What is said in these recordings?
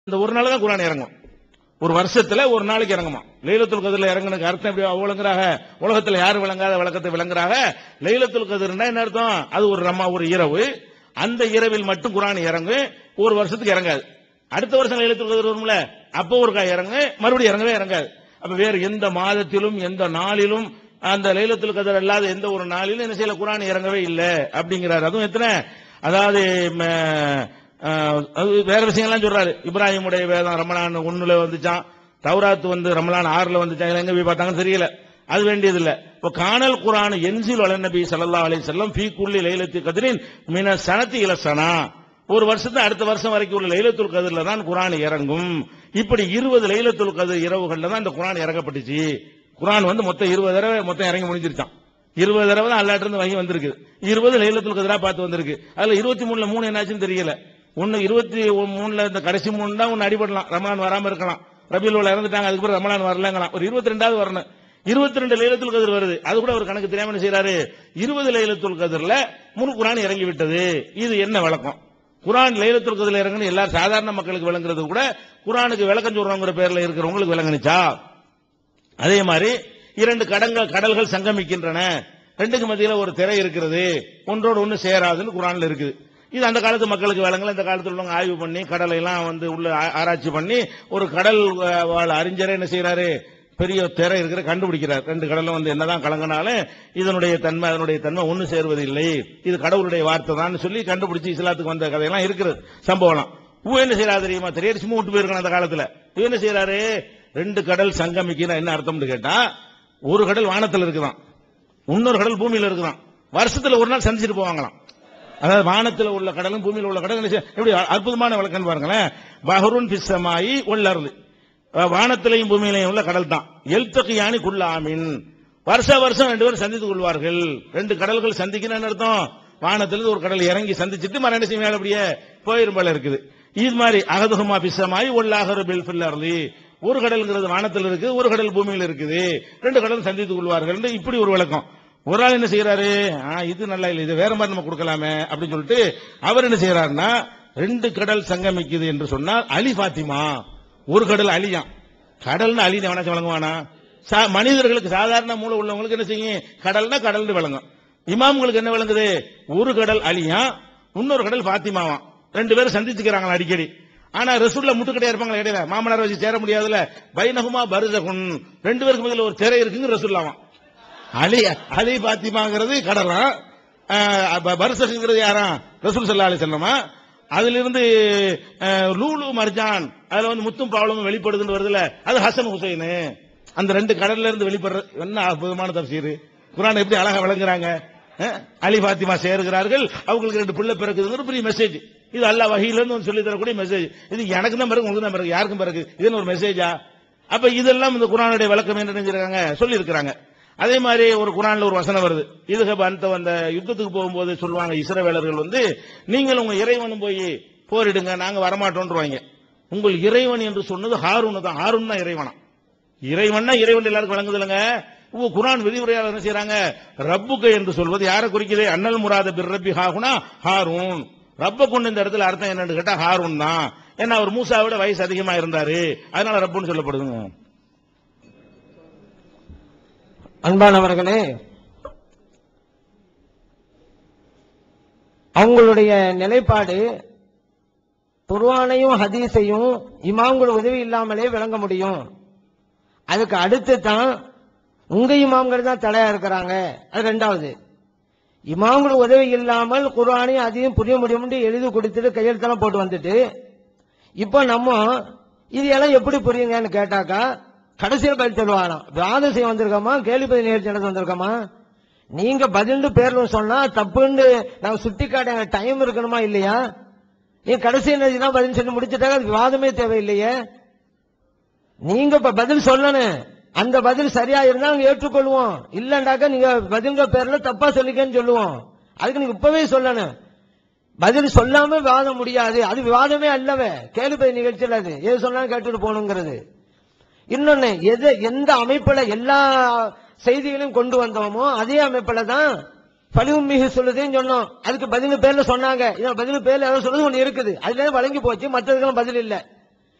இந்த ஒரு நாள் தான் குரான் இறங்கும் ஒரு வருஷத்துல ஒரு நாளைக்கு இறங்குமா லைலத்துல் கதிரில் இறங்குனதுக்கு அர்த்தம் எப்படி விளங்குறாங்க உலகத்துல யாரும் விளங்காத விளக்கத்தை விளங்குறாங்க லைலத்துல் கதிர்னா என்ன அர்த்தம் அது ஒரு ரம்மா ஒரு இரவு அந்த இரவில் மட்டும் குரான் இறங்கு ஒரு வருஷத்துக்கு இறங்காது அடுத்த வருஷம் லைலத்துல் கதிர் வரும்ல அப்போ ஒரு கா இறங்கு மறுபடியும் இறங்கவே இறங்காது அப்ப வேறு எந்த மாதத்திலும் எந்த நாளிலும் அந்த லைலத்துல் கதிர் அல்லாத எந்த ஒரு நாளிலும் என்ன செய்யல குரான் இறங்கவே இல்லை அப்படிங்கிறார் அதுவும் எத்தனை அதாவது ம, ஆஹ், அது வேற விஷயங்கள்லாம் சொல்றாரு இப்ராஹிமுடைய வேதம் ரமலான் ஒண்ணுல வந்துச்சான் தௌராத் வந்து ரமலான் ஆறுல வந்துச்சான் இதெல்லாம் எங்க போய் பார்த்தாங்கன்னு தெரியல அது வேண்டியது இல்ல இப்ப காணல் குரான் என்சில் வள நபி ஸல்லல்லாஹு அலைஹி வஸல்லம் ஃபீ குல்லி லைலத்தி கத்ரின் மின சனத்தி இலசனா ஒரு வருஷத்து அடுத்த வருஷம் வரைக்கும் உள்ள லைலத்துல் கதிர்ல தான் குரான் இறங்கும் இப்படி இருபது லைலத்துல் கதிர் இரவுகள்ல தான் இந்த குரான் இறங்கப்பட்டுச்சு குரான் வந்து மொத்தம் இருபது தடவை மொத்தம் இறங்கி முடிஞ்சிருச்சான் இருபது தடவை தான் அல்லாட்ட இருந்து வகி வந்திருக்கு இருபது லைலத்துல் கதிரா பார்த்து வந்திருக்கு அதுல இருபத்தி மூணுல மூணு என்னாச்சுன்னு தெரியல ஒன்னு இருபத்தி மூணுல இந்த கடைசி மூணு தான் ஒன்னு அடிபடலாம் ரமலான் வராம இருக்கலாம் ரபியுல் உள்ள இறந்துட்டாங்க அதுக்கு பிறகு ரமலான் வரலங்களாம் ஒரு இருபத்தி ரெண்டாவது வரணும் இருபத்தி ரெண்டு லைலத்துல் கதிர் வருது அது கூட ஒரு கணக்கு தெரியாம என்ன செய்யறாரு இருபது லைலத்துல் கதிர்ல முழு குரான் இறங்கி விட்டது இது என்ன விளக்கம் குரான் லைலத்துல் கதிர்ல இறங்குன்னு எல்லாரும் சாதாரண மக்களுக்கு விளங்குறது கூட குரானுக்கு விளக்கம் சொல்றவங்கிற பேர்ல இருக்கிறவங்களுக்கு விளங்குனுச்சா அதே மாதிரி இரண்டு கடங்கள் கடல்கள் சங்கமிக்கின்றன ரெண்டுக்கு மத்தியில ஒரு திரை இருக்கிறது ஒன்றோடு ஒன்று சேராதுன்னு குரான்ல இருக்குது இது அந்த காலத்து மக்களுக்கு விளங்கல இந்த காலத்துல உள்ளவங்க ஆய்வு பண்ணி கடலை எல்லாம் வந்து உள்ள ஆ- ஆராய்ச்சி பண்ணி ஒரு கடல் அஹ், வாழ் அறிஞரே என்ன செய்யறாரு பெரிய திரை இருக்கிற கண்டுபிடிக்கிறார் ரெண்டு கடலும் வந்து என்னதான் கலங்கினாலும் இதனுடைய தன்மை அதனுடைய தன்மை ஒன்று சேர்வதில்லை இது கடவுளுடைய வார்த்தை தான் சொல்லி கண்டுபிடிச்சு இஸ்லாத்துக்கு வந்த கதையெல்லாம் இருக்கிறது சம்பவம்லாம் இவன் என்ன செய்யறாரு தெரியுமா தெரியாது சும்மா விட்டு போயிருக்கணும் அந்த காலத்துல இவன் என்ன செய்யறாரு ரெண்டு கடல் சங்கமிக்கிற என்ன அர்த்தம்னு கேட்டா ஒரு கடல் வானத்துல இருக்குதான் இன்னொரு கடல் பூமியில இருக்குதான் வருஷத்துல ஒரு நாள் சந்திச்சுட்டு போவாங்களாம் அதாவது வானத்துல உள்ள கடலும் பூமியில உள்ள கடலும் என்ன செய்ய- எப்படி அற்புதமான விளக்கம் பாருங்களேன் பஹருன் பிஸ்ஸமாயி உள்ளருது வானத்திலையும் பூமியிலையும் உள்ள கடல் தான் எல்தகியானி குள்ள ஆமின் வருஷ வருஷம் ரெண்டு பேரும் சந்தித்துக் கொள்வார்கள் ரெண்டு கடல்கள் சந்திக்கணும்னு அர்த்தம் வானத்திலிருந்து ஒரு கடல் இறங்கி சந்திச்சுட்டு மறு என்ன செய்யும் அப்படியே போயிரும் போல இருக்குது இது மாதிரி அகதுகுமா பிசமாய் உள்ளாகரு பில் ஃபில்லர்லி ஒரு கடல்ங்கிறது வானத்தில் இருக்கு ஒரு கடல் பூமியில் இருக்குது ரெண்டு கடலும் சந்தித்துக் கொள்வார்கள் இப்படி ஒரு விளக்கம் ஒரு ஆள் என்ன செய்யறாரு ஆ, இது நல்லா இல்லை இது வேற மாதிரி நம்ம கொடுக்கலாமே அப்படின்னு சொல்லிட்டு அவர் என்ன செய்யறாருன்னா ரெண்டு கடல் சங்கமிக்குது என்று சொன்னால் அலி பாத்திமா ஒரு கடல் அலியாம் கடல்னு அலி எவனாச்சும் வழங்குவானா சா- மனிதர்களுக்கு சாதாரண மூளை உள்ளவங்களுக்கு என்ன செய்யும் கடல்னா கடல்னு விளங்கும் இமாம்களுக்கு என்ன விளங்குது ஒரு கடல் அலியா இன்னொரு கடல் பாத்திமாவாம் ரெண்டு பேரும் சந்திச்சுக்கிறாங்களா அடிக்கடி ஆனா ரசூல்ல முட்டுக்கடையா இருப்பாங்களா இடையில மாமனார் வச்சு சேர முடியாதுல பைனகுமா பருசகுன் ரெண்டு பேருக்கு முதல்ல ஒரு திரை இருக்குங்க ரசூல்லாவாம் அலி அலி பாத்திமாங்கிறது கடலா பர்சகுங்கிறது யாரா ரசூல் சல்லா அலி செல்லமா அதுல இருந்து அஹ், லூலு மர்ஜான் அதுல வந்து முத்தும் பாவலமும் வெளிப்படுதுன்னு வருதுல அது ஹசன் ஹுசைனு அந்த ரெண்டு கடல்ல இருந்து வெளிப்படுற என்ன அற்புதமான தப்சீர் குரான் எப்படி அழகா விளங்குறாங்க அஹ், அலி பாத்திமா சேருகிறார்கள் அவங்களுக்கு ரெண்டு பிள்ளை பிறக்குதுங்கிற பெரிய மெசேஜ் இது அல்லாஹ் வகையில இருந்து வந்து சொல்லி தரக்கூடிய மெசேஜ் இது எனக்கு தான் பிறகு உங்களுக்கு தான் பிறகு யாருக்கும் பிறகு இதுன்னு ஒரு மெசேஜா அப்ப இதெல்லாம் இந்த குரானுடைய விளக்கம் என்ன நினைச்சிருக்காங்க சொல்லி இருக்கிறாங்க அதே மாதிரி ஒரு குரான்ல ஒரு வசனம் வருது இதுக அந்த அந்த யுத்தத்துக்கு போகும்போது சொல்லுவாங்க இஸ்ரவேலர்கள் வந்து நீங்கள் உங்க இறைவனும் போய் போரிடுங்க நாங்க வரமாட்டோம்ன்றவாங்க உங்கள் இறைவன் என்று சொன்னது ஹாரூன் தான் ஹாரூன் தான் இறைவனா இறைவன்னா இறைவன் எல்லாருக்கும் வழங்குது இல்லைங்க உங்க குரான் விதிமுறையாளர் என்ன செய்யறாங்க ரப்புக்கு என்று சொல்வது யாரை குறிக்குது அண்ணல் முராத பிர் ரப்பி ஹாகுனா ஹாரூன் ரப்ப கொண்டு இந்த இடத்துல அர்த்தம் என்னன்னு கேட்டா ஹாரூன் தான் ஏன்னா அவர் மூசாவை விட வயசு அதிகமா இருந்தாரு அதனால ரப்புன்னு சொல்லப்படுதுங்க அன்பானவர்களே அவங்களுடைய நிலைப்பாடு குர்ஆனையும் ஹதீஸையும் இமாம்கள் உதவி இல்லாமலே விளங்க முடியும் அதுக்கு அடுத்து தான் உங்க இமாம்கள் தான் தடையா இருக்கிறாங்க அது ரெண்டாவது இமாம்கள் உதவி இல்லாமல் குர்ஆனையும் அதையும் புரிய முடியும்னு எழுதி கொடுத்துட்டு கையெழுத்தெல்லாம் போட்டு வந்துட்டு இப்போ நம்ம இது எல்லாம் எப்படி புரியுங்கன்னு கேட்டாக்கா கடைசியில் பதில் சொல்லுவாராம் வாதம் செய்ய வந்திருக்கோமா கேள்வி பதில் நிகழ்ச்சி நடத்த வந்திருக்கோமா நீங்க பதில் பேர்ல சொன்னா தப்புன்னு நாங்க சுட்டி காட்ட எங்களுக்கு டைம் இருக்கணுமா இல்லையா நீங்க கடைசி என்ன தான் பதில் சொல்லி முடிச்சுட்டாங்க அதுக்கு வாதமே தேவையில்லையே நீங்க இப்ப பதில் சொல்லணும் அந்த பதில் சரியா இருந்தா நாங்க ஏற்றுக்கொள்வோம் இல்லண்டாக்கா நீங்க பதில்ங்க பேர்ல தப்பா சொல்லிக்கன்னு சொல்லுவோம் அதுக்கு நீங்க இப்பவே சொல்லணும் பதில் சொல்லாம விவாதம் முடியாது அது விவாதமே அல்லவே கேள்வி நிகழ்ச்சியில் அது எது சொன்னாலும் கேட்டுட்டு போகணுங்கிறது இன்னொன்னு எது எந்த அமைப்புல எல்லா செய்திகளையும் கொண்டு வந்தோமோ அதே அமைப்புல தான் பழிவும் மிகு சொல்லுதுன்னு சொன்னோம் அதுக்கு பதில் பேர்ல சொன்னாங்க இதுல பதில் பேர்ல ஏதோ சொல்லுது ஒண்ணு இருக்குது அதுல வழங்கி போச்சு மற்றதுக்கெல்லாம் பதில் இல்ல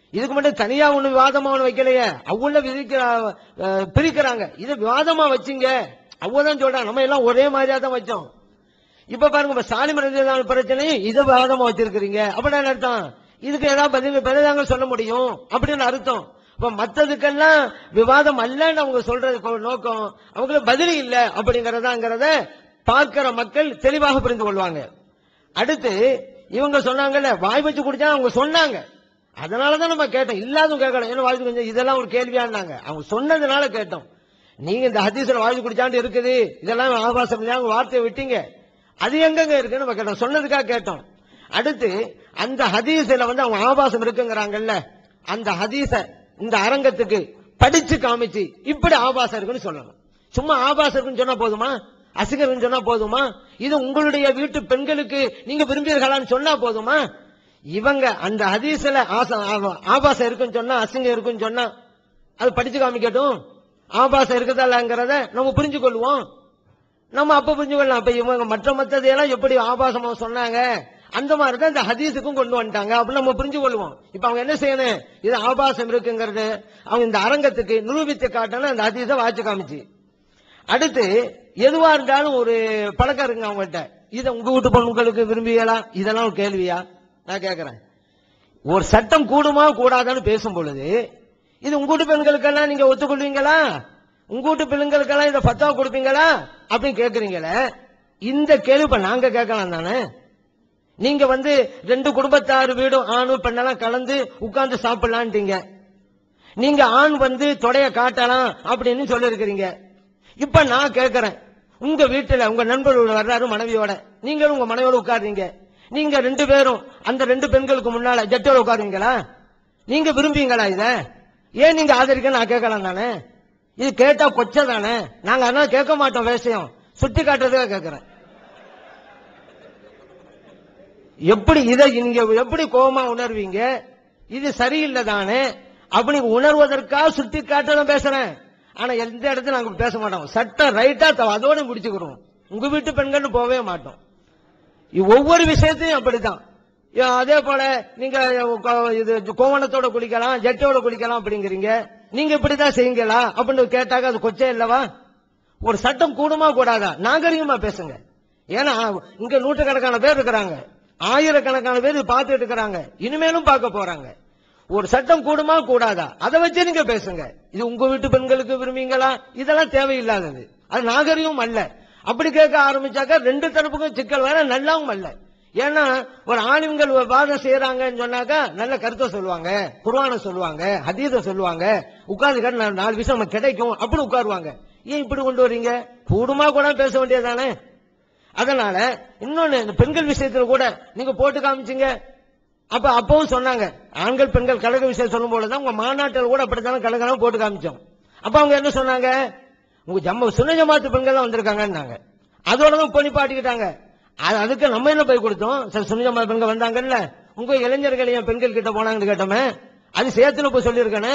இதுக்கு மட்டும் தனியா ஒண்ணு விவாதமா ஒண்ணு வைக்கலையே அவ்வளவு விதிக்கிற அஹ், பிரிக்கிறாங்க இது விவாதமா வச்சீங்க அவ்வளவுதான் சொல்றாங்க நம்ம எல்லாம் ஒரே மாதிரியா தான் வச்சோம் இப்ப பாருங்க இப்ப சாலிம் ரலியல்லாஹு பிரச்சனையும் இதை விவாதமா வச்சிருக்கிறீங்க அப்படின்னா என்ன அர்த்தம் இதுக்கு ஏதாவது பதில் பிறதாங்க சொல்ல முடியும் அப்படின்னு அர்த்தம் இப்ப மத்ததுக்கெல்லாம் விவாதம் அல்லன்னு அவங்க சொல்றது கொ- நோக்கம் அவங்களுக்கு பதில் இல்ல அப்படிங்கறதாங்கிறத பார்க்கிற மக்கள் தெளிவாக புரிந்து கொள்வாங்க அடுத்து இவங்க சொன்னாங்கல்ல வாய் வச்சு குடிச்சா அவங்க சொன்னாங்க அதனாலதான் நம்ம கேட்டோம் இல்லாதவங்க கேட்கலாம் ஏன்னா வாழ்க்கை கொஞ்சம் இதெல்லாம் ஒரு கேள்வியானாங்க அவங்க சொன்னதுனால கேட்டோம் நீங்க இந்த ஹதீஸ்ல வாழ்க்கை குடிச்சாண்டு இருக்குது இதெல்லாம் ஆபாசம் இல்லையா உங்க வார்த்தையை விட்டீங்க அது எங்கங்க இருக்குன்னு நம்ம கேட்டோம் சொன்னதுக்காக கேட்டோம் அடுத்து அந்த ஹதீஸ்ல வந்து அவங்க ஆபாசம் இருக்குங்கிறாங்கல்ல அந்த ஹதீஸ இந்த அரங்கத்துக்கு படிச்சு காமிச்சு இப்படி ஆபாசம் இருக்குன்னு சொல்லணும் சும்மா ஆபாசம் இருக்குன்னு சொன்னா போதுமா அசிங்கம் சொன்னா போதுமா இது உங்களுடைய வீட்டு பெண்களுக்கு நீங்க விரும்புவீர்களான்னு சொன்னா போதுமா இவங்க அந்த ஹதீஸ்ல ஆச- ஆ- ஆபாசம் இருக்குன்னு சொன்னா அசிங்கம் இருக்குன்னு சொன்னா அது படிச்சு காமிக்கட்டும் ஆபாசம் இருக்குதாங்கிறத நம்ம புரிஞ்சு கொள்வோம் நம்ம அப்ப புரிஞ்சு கொள்ளலாம் அப்ப இவங்க மற்ற மற்றதையெல்லாம் எப்படி ஆபாசமா சொன்னாங்க அந்த மாதிரி தான் இந்த ஹதீஸுக்கும் கொண்டு வந்துட்டாங்க அப்படின்னு நம்ம புரிஞ்சு கொள்வோம் இப்ப அவங்க என்ன செய்யணும் இது ஆபாசம் இருக்குங்கிறது அவங்க இந்த அரங்கத்துக்கு நிரூபித்து காட்டணும் அந்த ஹதீஸை வாட்சி காமிச்சு அடுத்து எதுவா இருந்தாலும் ஒரு பழக்கம் இருக்குங்க அவங்கள்ட்ட இதை உங்க வீட்டு பொண்ணுங்களுக்கு விரும்பியலாம் இதெல்லாம் ஒரு கேள்வியா நான் கேட்கிறேன் ஒரு சட்டம் கூடுமா கூடாதான்னு பேசும் பொழுது இது உங்க வீட்டு பெண்களுக்கெல்லாம் நீங்க ஒத்துக்கொள்வீங்களா உங்க வீட்டு பெண்களுக்கெல்லாம் இதை பத்தா கொடுப்பீங்களா அப்படின்னு கேக்குறீங்களே இந்த கேள்வி இப்ப நாங்க கேட்கலாம் தானே நீங்க வந்து ரெண்டு குடும்பத்தார் வீடும் ஆணும் பெண்ணெல்லாம் கலந்து உட்கார்ந்து சாப்பிடலான்ட்டீங்க நீங்க ஆண் வந்து தொடைய காட்டலாம் அப்படின்னு சொல்லிருக்கிறீங்க இப்ப நான் கேட்கிறேன் உங்க வீட்டுல உங்க நண்பர்கள் வர்றாரு மனைவியோட நீங்களும் உங்க மனைவியோட உட்காருறீங்க நீங்க ரெண்டு பேரும் அந்த ரெண்டு பெண்களுக்கு முன்னால ஜட்டோட உட்காருவீங்களா நீங்க விரும்புவீங்களா இத ஏன் நீங்க ஆதரிக்க நான் கேட்கலாம் தானே இது கேட்டா கொச்சை தானே நாங்க அதனால கேட்க மாட்டோம் விஷயம் சுட்டி காட்டுறதுக்காக கேட்கிறேன் எப்படி இதை நீங்க எப்படி கோபமா உணர்வீங்க இது சரியில்லை தானே அப்படி உணர்வதற்காக சுட்டி காட்டதான் பேசுறேன் ஆனா எந்த இடத்துல நாங்க பேச மாட்டோம் சட்டம் ரைட்டா தவ- அதோட முடிச்சுக்கிறோம் உங்க வீட்டு பெண்கள்னு போகவே மாட்டோம் இ- ஒவ்வொரு விஷயத்தையும் அப்படித்தான் ஏ, அதே போல நீங்க கொ- இது கோவணத்தோட குளிக்கலாம் ஜட்டோட குளிக்கலாம் அப்படிங்கிறீங்க நீங்க இப்படிதான் செய்யுங்களா அப்படின்னு கேட்டாக்க அது கொச்சே இல்லவா ஒரு சட்டம் கூடுமா கூடாதா நாகரிகமா பேசுங்க ஏன்னா இங்க நூற்றுக்கணக்கான பேர் இருக்கிறாங்க ஆயிரக்கணக்கான பேர் இது பார்த்துட்டு இருக்கிறாங்க இனிமேலும் பார்க்க போறாங்க ஒரு சட்டம் கூடுமா கூடாதா அதை வச்சு நீங்க பேசுங்க இது உங்க வீட்டு பெண்களுக்கு விரும்புவீங்களா இதெல்லாம் தேவையில்லாதது அது நாகரிகம் அல்ல அப்படி கேட்க ஆரம்பிச்சாக்க ரெண்டு தரப்புக்கும் சிக்கல் வேற நல்லாவும் அல்ல ஏன்னா ஒரு ஆளுங்கள் ஒரு வாதம் செய்யறாங்கன்னு சொன்னாக்கா நல்ல கருத்தை சொல்லுவாங்க குர்ஆனை சொல்லுவாங்க ஹதீஸை சொல்லுவாங்க உட்கார்ந்து நாலு நாலு விஷயம் நமக்கு கிடைக்கும் அப்படி உட்காருவாங்க ஏன் இப்படி கொண்டு வர்றீங்க கூடுமா கூட பேச வேண்டியதானே அதனால இன்னொன்னு இந்த பெண்கள் விஷயத்துல கூட நீங்க போட்டு காமிச்சீங்க அப்ப அப்பவும் சொன்னாங்க ஆண்கள் பெண்கள் கழக விஷயம் சொல்லும் போதுதான் உங்க மாநாட்டில் கூட அப்படித்தானே கழகம் போட்டு காமிச்சோம் அப்ப அவங்க என்ன சொன்னாங்க உங்க ஜம்ம சுன ஜமாத்து பெண்கள் தான் வந்திருக்காங்கன்னாங்க அதோட தான் பொண்ணி பாட்டிக்கிட்டாங்க அது- அதுக்கு நம்ம என்ன போய் கொடுத்தோம் சரி சுன ஜமாத்து பெண்கள் வந்தாங்கல்ல உங்க இளைஞர்கள் ஏன் பெண்கள் கிட்ட போனாங்கன்னு கேட்டோமே அது சேர்த்துல போய் சொல்லியிருக்கானே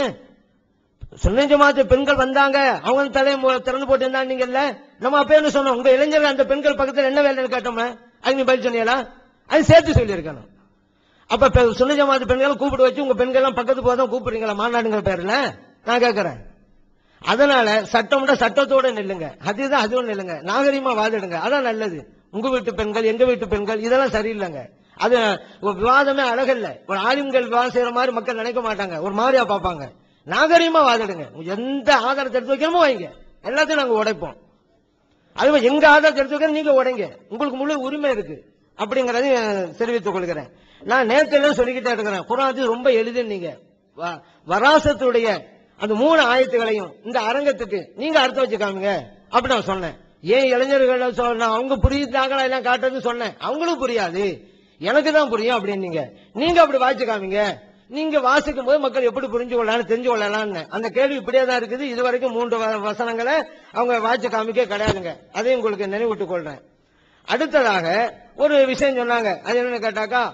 சுன்ன ஜமாத்து பெண்கள் வந்தாங்க அவங்க தலையை மு- திறந்து போட்டு இருந்தாங்கல்ல நம்ம அப்ப என்ன சொன்னோம் உங்க இளைஞர்கள் அந்த பெண்கள் பக்கத்துல என்ன வேலைன்னு கேட்டோமே அது நீ பதில் சொன்னீங்களா அது சேர்த்து சொல்லியிருக்கணும் அப்ப பெ- சுன்ன ஜமாத்து பெண்களை கூப்பிட்டு வச்சு உங்க பெண்கள் எல்லாம் பக்கத்து போதான் கூப்பிடுறீங்களா மாநாடுங்கிற பேர்ல நான் கேட்கறேன் அதனால சட்டம்னா சட்டத்தோட நில்லுங்க அதுதான் அதுவும் நில்லுங்க நாகரிகமா வாதிடுங்க அதான் நல்லது உங்க வீட்டு பெண்கள் எங்க வீட்டு பெண்கள் இதெல்லாம் சரியில்லைங்க அது ஒரு விவாதமே அழகல்ல ஒரு ஆலிம்கள் விவாதம் செய்யற மாதிரி மக்கள் நினைக்க மாட்டாங்க ஒரு மாதிரியா பார்ப்பாங்க நாகரிகமா வாதிடுங்க எந்த ஆதாரத்தை எடுத்து வைக்கணுமோ வைங்க எல்லாத்தையும் நாங்க உடைப்போம் அது எங்க ஆதாரத்தை எடுத்து வைக்கிற நீங்க உடைங்க உங்களுக்கு முழு உரிமை இருக்கு அப்படிங்கறதையும் தெரிவித்துக் கொள்கிறேன் நான் நேரத்தில் சொல்லிக்கிட்டே இருக்கிறேன் குரான் ரொம்ப எளிதுன்னீங்க வ- வராசத்துடைய அந்த மூணு ஆயத்துகளையும் இந்த அரங்கத்துக்கு நீங்க அர்த்தம் வச்சு காமிங்க அப்படி நான் சொன்னேன் ஏன் இளைஞர்கள் சொன்ன அவங்க புரியுதாங்களா எல்லாம் காட்டுறது சொன்னேன் அவங்களும் புரியாது எனக்கு தான் புரியும் அப்படின்னீங்க நீங்க அப்படி வாசிச்சு காமிங்க நீங்க வாசிக்கும் போது மக்கள் எப்படி புரிஞ்சு கொள்ளலாம் தெரிஞ்சு கொள்ளலாம்னு அந்த கேள்வி இப்படியே தான் இருக்குது இது வரைக்கும் மூன்று வ- வசனங்களை அவங்க வாட்சி காமிக்க கிடையாதுங்க அதையும் உங்களுக்கு நினைவூட்டுக் கொள்றேன் அடுத்ததாக ஒரு விஷயம் சொன்னாங்க அது என்னன்னு கேட்டாக்கா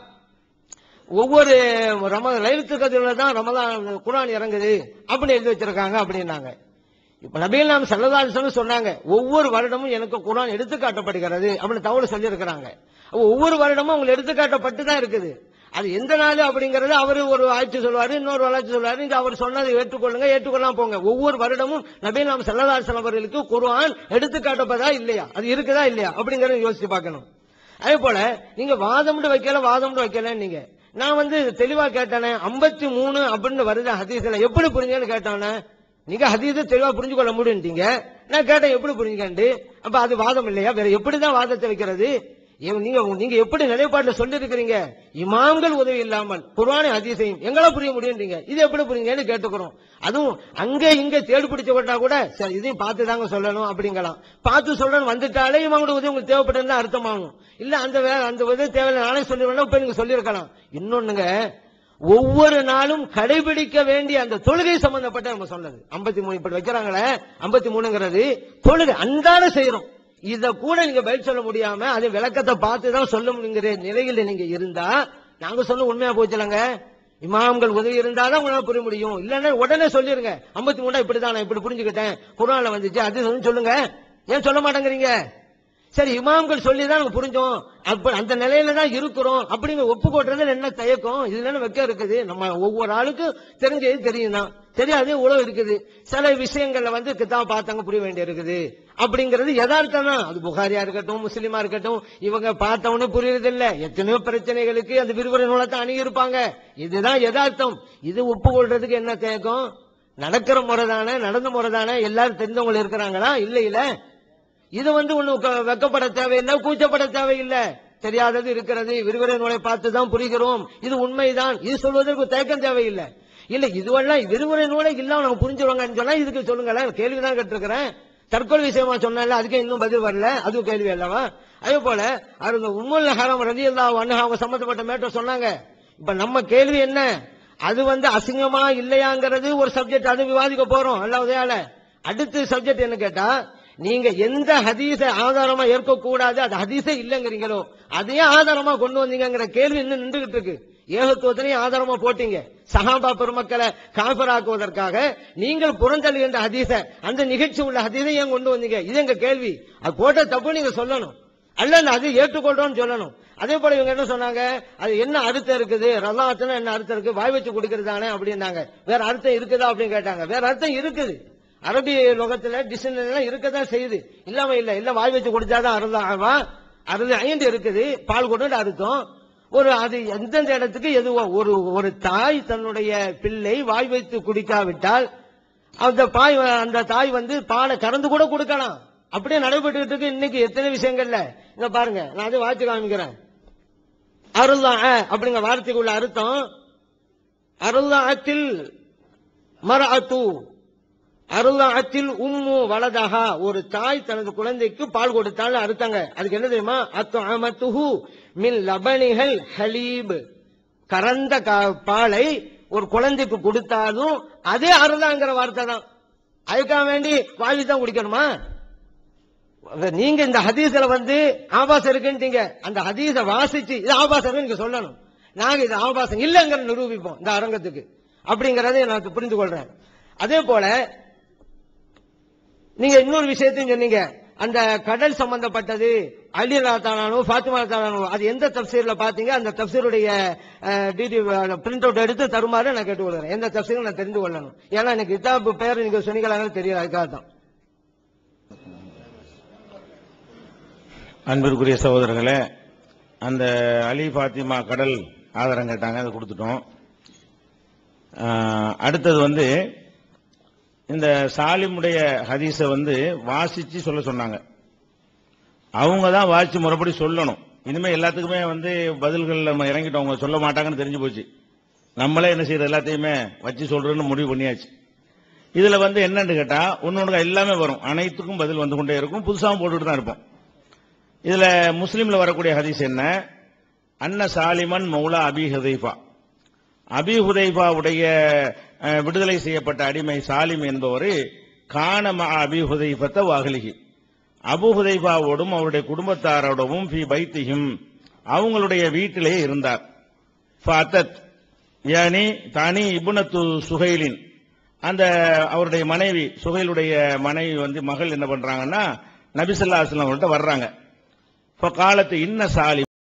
ஒவ்வொரு ரம லைலத்து கதிரில தான் ரமதான் குரான் இறங்குது அப்படின்னு எழுதி வச்சிருக்காங்க அப்படின்னாங்க இப்ப நபீல் நாம் செல்லதாசன் சொன்னாங்க ஒவ்வொரு வருடமும் எனக்கு குரான் எடுத்து காட்டப்படுகிறது அப்படின்னு தவறு சொல்லியிருக்கிறாங்க அப்ப ஒவ்வொரு வருடமும் அவங்க எடுத்து காட்டப்பட்டு தான் இருக்குது அது எந்த நாள் அப்படிங்கறது அவரு ஒரு ஆட்சி சொல்லுவாரு இன்னொரு ஆட்சி சொல்லுவாரு நீங்க அவர் சொன்னதை ஏற்றுக்கொள்ளுங்க ஏற்றுக்கொள்ளாம போங்க ஒவ்வொரு வருடமும் நபி நாம் செல்லதாசன் அவர்களுக்கு குர்ஆன் எடுத்து காட்டப்பதா இல்லையா அது இருக்குதா இல்லையா அப்படிங்கறத யோசிச்சு பார்க்கணும் அதே போல நீங்க வாதம்னு வைக்கல வாதம்னு வைக்கல நீங்க நான் வந்து தெளிவா கேட்டானே 53 மூணு அப்படின்னு வருது ஹதீஸ்ல எப்படி புரிஞ்சேன்னு கேட்டானே நீங்க ஹதீஸை தெளிவா புரிஞ்சு கொள்ள முடியும்ட்டீங்க நான் கேட்டேன் எப்படி புரிஞ்சுக்கண்டு அப்ப அது வாதம் இல்லையா வேற எப்படிதான் வாதத்தை வைக்கிறது ஏன் நீங்க நீங்க எப்படி நிலைப்பாட்டுல சொல்லி இருக்கிறீங்க இமாம்கள் உதவி இல்லாமல் குர்ஆனை ஹதீஸையும் எங்களா புரிய முடியும்ன்றீங்க இது எப்படி புரியுங்கன்னு கேட்டுக்கிறோம் அதுவும் அங்க இங்க தேடி பிடிச்ச விட்டா கூட சரி இதையும் பார்த்து தாங்க சொல்லணும் அப்படிங்கலாம் பார்த்து சொல்லணும் வந்துட்டாலே இவங்களோட உதவி உங்களுக்கு தேவைப்பட்டதுன்னு அர்த்தமாகும் இல்ல அந்த வே- அந்த உதவி தேவையில்லை நானே சொல்லிடுவேன் இப்ப நீங்க சொல்லியிருக்கலாம் இன்னொன்னுங்க ஒவ்வொரு நாளும் கடைபிடிக்க வேண்டிய அந்த தொழுகை சம்பந்தப்பட்ட நம்ம சொன்னது 53 மூணு இப்படி வைக்கிறாங்களே 53 மூணுங்கிறது தொழுகை அன்றாட செய்யறோம் இத கூட நீங்க பதில் சொல்ல முடியாம அது விளக்கத்தை பார்த்து தான் சொல்ல முடியுங்கிற நிலையில நீங்க இருந்தா நாங்க சொன்ன உண்மையா போச்சுலங்க இமாம்கள் உதவி இருந்தாதான் உங்களால புரிய முடியும் இல்லன்னா உடனே சொல்லிருங்க 53 மூணா இப்படிதான் நான் இப்படி புரிஞ்சுக்கிட்டேன் குரான்ல வந்துச்சு அது சொல்லுன்னு சொல்லுங்க ஏன் சொல்ல மாட்டேங்கிறீங்க சரி இமாம்கள் சொல்லி தான் நாங்க புரிஞ்சோம் அப்ப அந்த நிலையில தான் இருக்கிறோம் அப்படிங்க ஒப்பு கொட்டுறதுல என்ன தயக்கம் இதுல என்ன வெக்கம் இருக்குது நம்ம ஒவ்வொரு ஆளுக்கும் தெரிஞ்சது தெரியும் தான் தெரியாது உழவு இருக்குது சில விஷயங்கள்ல வந்து கிதாப் பார்த்தாங்க புரிய வேண்டி இருக்குது அப்படிங்கிறது யதார்த்தம் தான் அது புகாரியா இருக்கட்டும் முஸ்லிமா இருக்கட்டும் இவங்க பார்த்தவனு புரியுறது இல்ல எத்தனையோ பிரச்சனைகளுக்கு அந்த விரிவுரை நூலத்தை அணுகி இருப்பாங்க இதுதான் யதார்த்தம் இது ஒப்பு கொள்றதுக்கு என்ன தயக்கம் நடக்கிற முறை தானே நடந்த முறை தானே எல்லாரும் தெரிஞ்சவங்க இருக்கிறாங்களா இல்ல இல்ல இது வந்து ஒண்ணு க- வெக்கப்பட தேவையில்லை கூச்சப்பட தேவையில்லை தெரியாதது இருக்கிறது விரிவுரை நூலை பார்த்து தான் புரிகிறோம் இது உண்மைதான் இது சொல்வதற்கு தயக்கம் தேவையில்லை இல்ல இதுவெல்லாம் விரிவுரை நூலை இல்லாம நம்ம புரிஞ்சுருவாங்கன்னு சொன்னா இதுக்கு சொல்லுங்களேன் கேள்விதான் கேட்டிருக்கிறேன் தற்கொலை விஷயமா சொன்னால அதுக்கு இன்னும் பதில் வரல அது கேள்வி அல்லவா அதே போல அவங்க உம்முல் ஹரம் ரதி அல்லா அவங்க சம்பந்தப்பட்ட மேட்டர் சொன்னாங்க இப்ப நம்ம கேள்வி என்ன அது வந்து அசிங்கமா இல்லையாங்கிறது ஒரு சப்ஜெக்ட் அது விவாதிக்க போறோம் அல்லாவதையால அடுத்த சப்ஜெக்ட் என்ன கேட்டா நீங்க எந்த ஹதீஸ ஆதாரமா ஏற்க கூடாது அது ஹதீஸே இல்லைங்கிறீங்களோ அதையே ஆதாரமா கொண்டு வந்தீங்கங்கிற கேள்வி இன்னும் நின்றுகிட்டு இருக்கு ஏகத்துவத்திலையும் ஆதாரமா போட்டீங்க சஹாபா பெருமக்களை காபராக்குவதற்காக நீங்கள் புறந்தள்ளுகின்ற ஹதீஸ அந்த நிகழ்ச்சி உள்ள ஹதீஸை ஏன் கொண்டு வந்தீங்க இது எங்க கேள்வி அது போட்ட தப்பு நீங்க சொல்லணும் அல்ல அது ஏற்றுக்கொள்றோம்னு சொல்லணும் அதே போல இவங்க என்ன சொன்னாங்க அது என்ன அர்த்தம் இருக்குது ரல்லாத்துனா என்ன அர்த்தம் இருக்கு வாய் வச்சு குடிக்கிறதானே அப்படின்னாங்க வேற அர்த்தம் இருக்குதா அப்படின்னு கேட்டாங்க வேற அர்த்தம் இருக்குது அரபி லோகத்துல டிக்ஷனரி இருக்கதான் செய்யுது இல்லாம இல்ல இல்ல வாய் வச்சு குடிச்சாதான் அறுதான் ஆவா அறுது ஐந்து இருக்குது பால் கொண்டு அர்த்தம் ஒரு அது எந்தெந்த இடத்துக்கு எதுவோ ஒரு ஒரு தாய் தன்னுடைய பிள்ளை வாய் வைத்து குடிக்காவிட்டால் அந்த பாய் அந்த தாய் வந்து பாலை கறந்து கூட கொடுக்கலாம் அப்படியே நடைபெற்று இருக்கு இன்னைக்கு எத்தனை விஷயங்கள்ல இங்க பாருங்க நான் அதை வாட்சி காமிக்கிறேன் அருள்தான் அப்படிங்கிற வார்த்தைக்கு உள்ள அர்த்தம் அருள்தாத்தில் மரஅத்து அருளாத்தில் உம்மு வலதஹா ஒரு தாய் தனது குழந்தைக்கு பால் கொடுத்தால் அறுத்தாங்க அதுக்கு என்ன தெரியுமா அத்து அமத்துஹு மின் லபனிகள் ஹலீப் கறந்த கா- பாலை ஒரு குழந்தைக்கு கொடுத்தாலும் அதே அருளாங்கிற வார்த்தை தான் அதுக்காக வேண்டி வாங்கி தான் குடிக்கணுமா நீங்க இந்த ஹதீஸ்ல வந்து ஆபாசம் இருக்குன்றீங்க அந்த ஹதீஸ வாசிச்சு இது ஆபாசம் இருக்குன்னு நீங்க சொல்லணும் நாங்க இது ஆபாசம் இல்லைங்கிற நிரூபிப்போம் இந்த அரங்கத்துக்கு அப்படிங்கறதை நான் புரிந்து கொள்றேன் அதே போல நீங்க இன்னொரு விஷயத்தையும் சொன்னீங்க அந்த கடல் சம்பந்தப்பட்டது அலி தானானோ ஃபாத்திமா தானானோ அது எந்த தப்சீர்ல பாத்தீங்க அந்த தப்சீருடைய டிடி பிரிண்ட் அவுட் எடுத்து தருமாறு நான் கேட்டுக்கொள்கிறேன் எந்த தப்சீரும் நான் தெரிந்து கொள்ளணும் ஏன்னா எனக்கு கிதாபு பேர் நீங்க சொன்னீங்களாங்க தெரியல அதுக்காக தான் அன்பிற்குரிய சகோதரர்களே அந்த அலி பாத்திமா கடல் ஆதாரம் கேட்டாங்க அதை கொடுத்துட்டோம் ஆஹ், அடுத்தது வந்து இந்த சாலிமுடைய ஹதீஸை வந்து வாசிச்சு சொல்ல சொன்னாங்க அவங்க தான் வாசிச்சு முறைப்படி சொல்லணும் இனிமே எல்லாத்துக்குமே வந்து பதில்கள் நம்ம இறங்கிட்டோம் அவங்க சொல்ல மாட்டாங்கன்னு தெரிஞ்சு போச்சு நம்மளே என்ன செய்யறது எல்லாத்தையுமே வச்சு சொல்றோம்னு முடிவு பண்ணியாச்சு இதுல வந்து என்னன்னு கேட்டா ஒன்னொன்னு எல்லாமே வரும் அனைத்துக்கும் பதில் வந்து கொண்டே இருக்கும் புதுசாகவும் போட்டுட்டு தான் இருப்போம் இதுல முஸ்லிம்ல வரக்கூடிய ஹதீஸ் என்ன அன்ன சாலிமன் மௌலா அபி ஹுதைஃபா அபி ஹுதைஃபாவுடைய அஹ், விடுதலை செய்யப்பட்ட அடிமை சாலிம் என்பவர் காணம அபி ஹுதைஃபத்த வாகலிகி அபு ஹுதைஃபாவோடும் அவருடைய குடும்பத்தாரோடவும் ஃபி பைத்திஹிம் அவங்களுடைய வீட்டிலே இருந்தார் ஃபஅத்தத் யானி தானி இப்னத்து சுஹைலின் அந்த அவருடைய மனைவி சுஹைலுடைய மனைவி வந்து மகள் என்ன பண்றாங்கன்னா நபிசல்லா அஸ்லாம் அவர்கிட்ட வர்றாங்க இப்ப காலத்து இன்ன சாலி